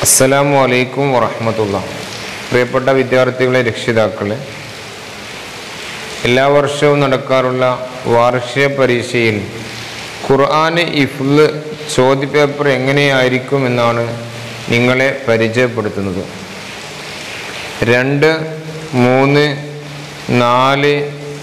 അസ്സലാമു അലൈക്കും വറഹമത്തുള്ള പ്രിയപ്പെട്ട വിദ്യാർത്ഥികളെ രക്ഷിതാക്കളെ എല്ലാ വർഷവും നടക്കാറുള്ള വാർഷിക പരീക്ഷയിൽ ഖുർആന് ഇഫ്ല് ചോദ്യപേപ്പർ എങ്ങനെയായിരിക്കും എന്നാണ് നിങ്ങളെ പരിചയപ്പെടുത്തുന്നത് രണ്ട് മൂന്ന് നാല്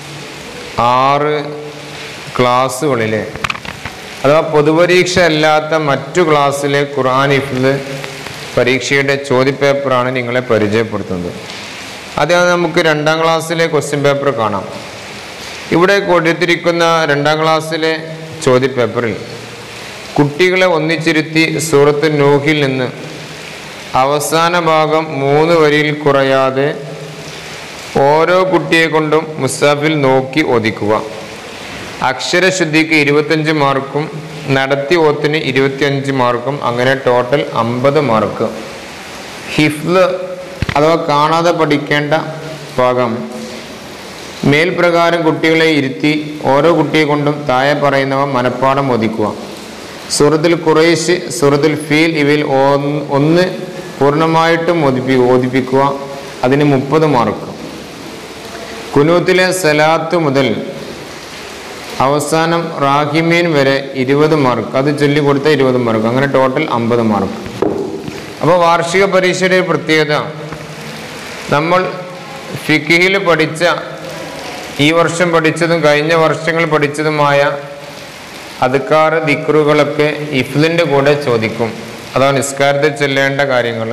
ആറ് ക്ലാസ്സുകളിലെ അഥവാ പൊതുപരീക്ഷ അല്ലാത്ത മറ്റു ക്ലാസ്സിലെ ഖുർആൻ ഇഫ്ല് പരീക്ഷയുടെ ചോദ്യപേപ്പറാണ് നിങ്ങളെ പരിചയപ്പെടുത്തുന്നത് അത് നമുക്ക് രണ്ടാം ക്ലാസ്സിലെ ക്വസ്റ്റ്യൻ പേപ്പർ കാണാം ഇവിടെ കൊടുത്തിരിക്കുന്ന രണ്ടാം ക്ലാസ്സിലെ ചോദ്യപേപ്പറിൽ കുട്ടികളെ ഒന്നിച്ചിരുത്തി സൂറത്ത് നൂഹിൽ നിന്ന് അവസാന ഭാഗം മൂന്ന് വരിയിൽ കുറയാതെ ഓരോ കുട്ടിയെ കൊണ്ടും മുസാഫിൽ നോക്കി ഒതുക്കുക അക്ഷരശുദ്ധിക്ക് ഇരുപത്തഞ്ച് മാർക്കും നടത്തി ഓത്തിന് ഇരുപത്തിയഞ്ച് മാർക്കും അങ്ങനെ ടോട്ടൽ അമ്പത് മാർക്ക് ഹിഫ്ല് അഥവാ കാണാതെ പഠിക്കേണ്ട ഭാഗം മേൽപ്രകാരം കുട്ടികളെ ഇരുത്തി ഓരോ കുട്ടിയെ കൊണ്ടും താഴെ പറയുന്നവ മനഃപ്പാടം ഒതുക്കുക സൂറത്തുൽ ഖുറൈശ് സൂറത്തുൽ ഫീൽ ഇവയിൽ ഒന്ന് ഒന്ന് പൂർണ്ണമായിട്ടും ഒതിപ്പി ഓതിപ്പിക്കുക അതിന് മുപ്പത് മാർക്ക് കുനൂത്തിലെ സലാത്ത് മുതൽ അവസാനം റാഹിമീൻ വരെ ഇരുപത് മാർക്ക് അത് ചൊല്ലി കൊടുത്ത ഇരുപത് മാർക്ക് അങ്ങനെ ടോട്ടൽ അമ്പത് മാർക്ക് അപ്പോൾ വാർഷിക പരീക്ഷയുടെ ഒരു പ്രത്യേകത നമ്മൾ ഫിക്കിഹിൽ പഠിച്ച ഈ വർഷം പഠിച്ചതും കഴിഞ്ഞ വർഷങ്ങൾ പഠിച്ചതുമായ അതുക്കാർ ദിക്റുകളൊക്കെ ഇഫ്ലിൻ്റെ കൂടെ ചോദിക്കും അതാണ് നിസ്കാരത്തിൽ ചെല്ലേണ്ട കാര്യങ്ങൾ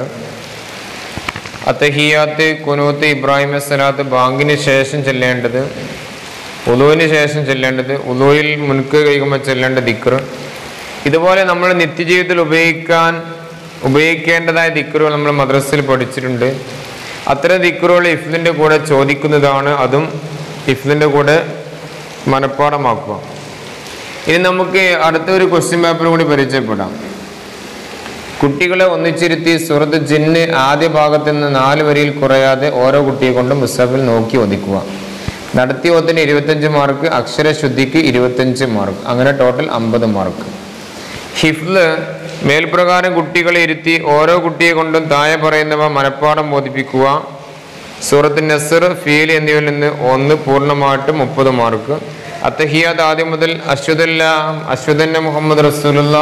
അത്തഹിയാത്ത് കുനൂത്ത് ഇബ്രാഹിം അസ്സലാത്ത് ബാങ്കിന് ശേഷം ചെല്ലേണ്ടത് ഉലുവിന് ശേഷം ചെല്ലേണ്ടത് ഉലുവിൽ മുൻക് കഴിക്കുമ്പോൾ ചെല്ലേണ്ട ദിക്ർ ഇതുപോലെ നമ്മൾ നിത്യജീവിതത്തിൽ ഉപയോഗിക്കാൻ ഉപയോഗിക്കേണ്ടതായ ദിക്റുകൾ നമ്മൾ മദ്രസയിൽ പഠിച്ചിട്ടുണ്ട് അത്തരം ദിക്റുകൾ ഇഫ്ലിൻ്റെ കൂടെ ചോദിക്കുന്നതാണ് അതും ഇഫ്ലിൻ്റെ കൂടെ മനഃപ്പാടമാക്കുക ഇനി നമുക്ക് അടുത്തൊരു ക്വസ്റ്റ്യൻ പേപ്പർ കൂടി പരിചയപ്പെടാം കുട്ടികളെ ഒന്നിച്ചിരുത്തി സുഹൃത്ത് ജിന്ന് ആദ്യ ഭാഗത്ത് നിന്ന് നാല് വരിയിൽ കുറയാതെ ഓരോ കുട്ടിയെ കൊണ്ടും മുസ്തഫിൽ നോക്കി ഒതുക്കുക നടത്തി ഒത്തിന് ഇരുപത്തഞ്ച് മാർക്ക് അക്ഷരശുദ്ധിക്ക് ഇരുപത്തഞ്ച് മാർക്ക് അങ്ങനെ ടോട്ടൽ അമ്പത് മാർക്ക് ഹിഫ്ല് മേൽപ്രകാരം കുട്ടികളെ ഇരുത്തി ഓരോ കുട്ടിയെ കൊണ്ടും താഴെ പറയുന്നവ മനഃപ്പാടം ബോധിപ്പിക്കുക സൂറത്ത് നസർ ഫീൽ എന്നിവയിൽ നിന്ന് ഒന്ന് പൂർണ്ണമായിട്ട് മുപ്പത് മാർക്ക് അത്തഹിയാദ് ആദ്യം മുതൽ അശ്വദല്ല അശ്വദന്ന മുഹമ്മദ് റസൂലുള്ള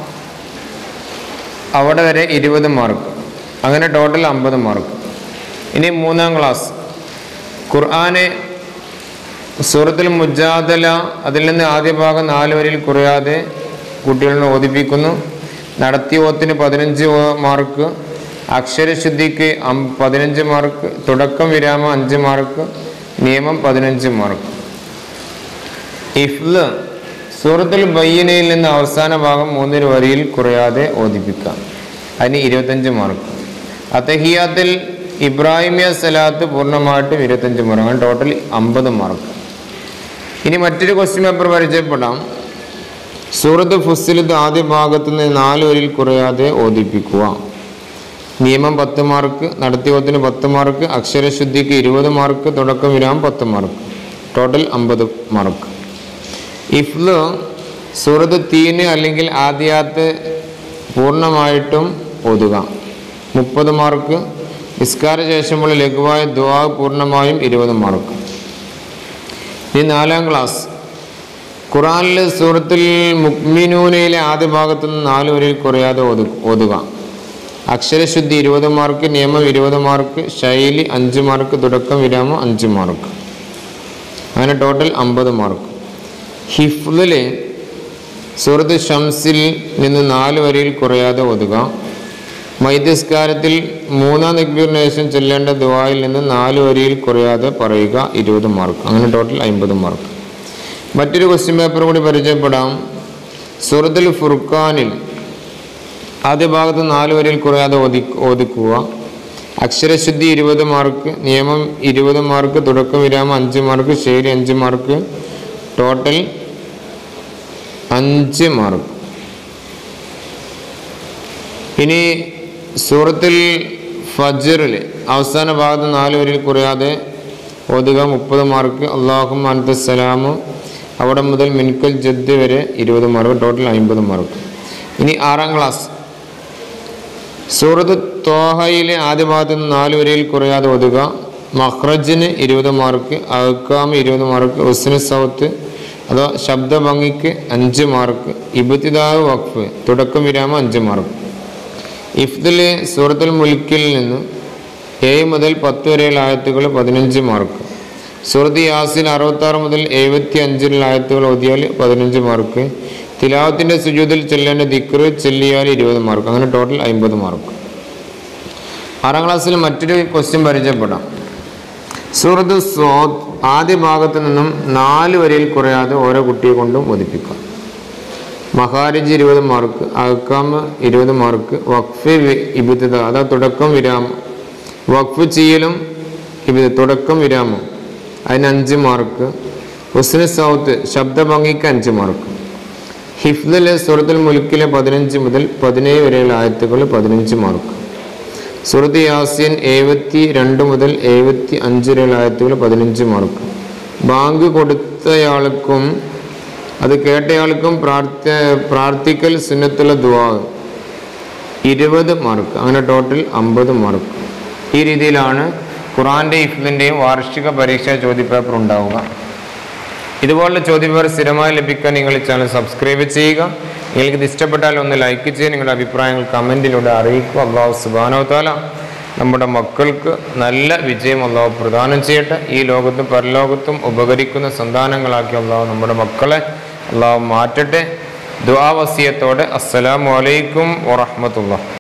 അവിടെ വരെ ഇരുപത് മാർക്ക് അങ്ങനെ ടോട്ടൽ അമ്പത് മാർക്ക് ഇനി മൂന്നാം ക്ലാസ് ഖുർആനെ സൂറത്തുൽ മുജാദല അതിൽ നിന്ന് ആദ്യ ഭാഗം നാല് വരിയിൽ കുറയാതെ കുട്ടികളെ ഓദിപ്പിക്കുന്നു നടത്തി ഓത്തിന് പതിനഞ്ച് മാർക്ക് അക്ഷരശുദ്ധിക്ക് അം- പതിനഞ്ച് മാർക്ക് തുടക്കം വിരാമം അഞ്ച് മാർക്ക് നിയമം പതിനഞ്ച് മാർക്ക് ഇഫ്ല് സൂറത്തുൽ ബയ്യനയിൽ നിന്ന് അവസാന ഭാഗം മൂന്നൊരു വരിയിൽ കുറയാതെ ഓദിപ്പിക്കാം അതിന് ഇരുപത്തഞ്ച് മാർക്ക് അത്തഹിയാത്തിൽ ഇബ്രാഹിമിയ സലാത്ത് പൂർണ്ണമായിട്ടും ഇരുപത്തഞ്ച് മാർക്ക് അങ്ങനെ ടോട്ടൽ അമ്പത് മാർക്ക് ഇനി മറ്റൊരു ക്വസ്റ്റ്യൻ പേപ്പർ പരിചയപ്പെടാം സൂറത്ത് ഫുസിലത്ത് ആദ്യ ഭാഗത്ത് നിന്ന് നാല് വരിയിൽ കുറയാതെ ഓദിപ്പിക്കുക നിയമം പത്ത് മാർക്ക് നടത്തിയോത്തിന് പത്ത് മാർക്ക് അക്ഷരശുദ്ധിക്ക് ഇരുപത് മാർക്ക് തുടക്കം വിരാമം പത്ത് മാർക്ക് ടോട്ടൽ അമ്പത് മാർക്ക് ഇഫ്ല് സൂറത്ത് തീന് അല്ലെങ്കിൽ ആദ്യാത്ത് പൂർണ്ണമായിട്ടും ഓതുക മുപ്പത് മാർക്ക് നിസ്കാര ശേഷമുള്ള ലഘുവായ ദ്വാ പൂർണ്ണമായും ഇരുപത് മാർക്ക് ഇനി നാലാം ക്ലാസ് ഖുറാനിലെ സൂറത്തിൽ മുക്മിനൂനയിലെ ആദ്യ ഭാഗത്തു നിന്ന് നാല് വരിയിൽ കുറയാതെ ഓതു ഓതുക അക്ഷരശുദ്ധി ഇരുപത് മാർക്ക് നിയമം ഇരുപത് മാർക്ക് ശൈലി അഞ്ച് മാർക്ക് തുടക്കം വിരാമം അഞ്ച് മാർക്ക് അങ്ങനെ ടോട്ടൽ അമ്പത് മാർക്ക് ഹിഫ്ലില് സൂറത്ത് ഷംസിൽ നിന്ന് നാല് വരിയിൽ കുറയാതെ ഒതുക മൈദ്യസ്കാരത്തിൽ മൂന്നാം നിക്ബീറിന് ശേഷം ചെല്ലേണ്ട ദുവായിൽ നിന്ന് നാല് വരിയിൽ കുറയാതെ പറയുക ഇരുപത് മാർക്ക് അങ്ങനെ ടോട്ടൽ അമ്പത് മാർക്ക് മറ്റൊരു ക്വസ്റ്റ്യൻ പേപ്പർ കൂടി പരിചയപ്പെടാം സൂറത്തുൽ ഫുർഖാനിൽ ആദ്യ ഭാഗത്ത് നാല് വരിയിൽ കുറയാതെ ഒതി ഒതുക്കുക അക്ഷരശുദ്ധി ഇരുപത് മാർക്ക് നിയമം ഇരുപത് മാർക്ക് തുടക്കം വിരാമം അഞ്ച് മാർക്ക് ശൈലി അഞ്ച് മാർക്ക് ടോട്ടൽ അഞ്ച് മാർക്ക് ഇനി സൂറത്തിൽ ഫജറിൽ അവസാന ഭാഗത്ത് നാല് വരിയിൽ കുറയാതെ ഓതുക മുപ്പത് മാർക്ക് അള്ളാഹും അനത്തസലാമ് അവിടെ മുതൽ മിൻകൽ ജദ് വരെ ഇരുപത് മാർക്ക് ടോട്ടൽ അമ്പത് മാർക്ക് ഇനി ആറാം ക്ലാസ് സൂറത്ത് തോഹയിലെ ആദ്യ ഭാഗത്ത് നിന്ന് നാല് വരയിൽ കുറയാതെ ഒതുക മഹ്റജിന് ഇരുപത് മാർക്ക് അഹ്കാം ഇരുപത് മാർക്ക് ഉസ്ന് സൗത്ത് അതോ ശബ്ദഭംഗിക്ക് അഞ്ച് മാർക്ക് ഇബത്തിദാവ് വഖഫ് തുടക്കം വിരാമം അഞ്ച് മാർക്ക് ഇഫ്ദിലെ സൂറത്തുൽ മുൽക്കിൽ നിന്ന് ഏഴ് മുതൽ പത്ത് വരെയുള്ള ആയത്തുകൾ പതിനഞ്ച് മാർക്ക് സൂറത്ത് യാസിൻ അറുപത്താറ് മുതൽ എഴുപത്തി അഞ്ചിലുള്ള ആയത്തുകൾ ഓതിയാൽ പതിനഞ്ച് മാർക്ക് തിലാവത്തിൻ്റെ സുജൂതിൽ ചെല്ലേണ്ട ദിക്റ് ചെല്ലിയാൽ ഇരുപത് മാർക്ക് അങ്ങനെ ടോട്ടൽ അമ്പത് മാർക്ക് ആറാം ക്ലാസ്സിൽ മറ്റൊരു ക്വസ്റ്റ്യൻ പരിചയപ്പെടാം സൂറത്ത് സ്വാദ് ആദ്യ ഭാഗത്ത് നിന്നും നാല് വരയിൽ കുറയാതെ ഓരോ കുട്ടിയെ കൊണ്ടും ഒതിപ്പിക്കാം മഹാരിജ് ഇരുപത് മാർക്ക് അഹ്കാമ് ഇരുപത് മാർക്ക് വഖഫ് വി- ഇബിദ അതാ തുടക്കം വിരാമം വഖഫ് ചെയ്യലും ഇബിദ തുടക്കം വിരാമം അതിന് അഞ്ച് മാർക്ക് ഹുസ്ന് സൗത്ത് ശബ്ദഭംഗിക്ക് അഞ്ച് മാർക്ക് ഹിഫ്ദിലെ സൂറത്തുൽ മുൽക്കിലെ പതിനഞ്ച് മുതൽ പതിനേഴ് വരെയുള്ള ആയത്തുകൾ പതിനഞ്ച് മാർക്ക് സൂറത്ത് യാസിൻ എഴുപത്തി രണ്ട് മുതൽ എഴുപത്തി അഞ്ച് വരെയുള്ള ആയത്തുകൾ പതിനഞ്ച് മാർക്ക് ബാങ്ക് കൊടുത്തയാൾക്കും അത് കേട്ടയാൾക്കും പ്രാർത്ഥ പ്രാർത്ഥിക്കൽ സുന്നത്തുള്ള ദുവാ ഇരുപത് മാർക്ക് അങ്ങനെ ടോട്ടൽ അമ്പത് മാർക്ക് ഈ രീതിയിലാണ് ഖുറാന്റെ ഇഫ്ലിൻ്റെയും വാർഷിക പരീക്ഷാ ചോദ്യപേപ്പർ ഉണ്ടാവുക ഇതുപോലുള്ള ചോദ്യപേപ്പർ സ്ഥിരമായി ലഭിക്കാൻ നിങ്ങൾ ഈ ചാനൽ സബ്സ്ക്രൈബ് ചെയ്യുക നിങ്ങൾക്ക് ഇത് ഇഷ്ടപ്പെട്ടാൽ ഒന്ന് ലൈക്ക് ചെയ്യുക നിങ്ങളുടെ അഭിപ്രായങ്ങൾ കമൻറ്റിലൂടെ അറിയിക്കുക അള്ളാഹു സുബാനോ താല നമ്മുടെ മക്കൾക്ക് നല്ല വിജയം അള്ളാഹു പ്രദാനം ചെയ്യട്ടെ ഈ ലോകത്തും പരലോകത്തും ഉപകരിക്കുന്ന സന്താനങ്ങളാക്കി അള്ളാഹു നമ്മുടെ മക്കളെ അള്ളാഹു മാറ്റട്ടെ ദുആവസിയത്തോടെ അസ്സലാമു അലൈക്കും വറഹ്മത്തുള്ളാഹി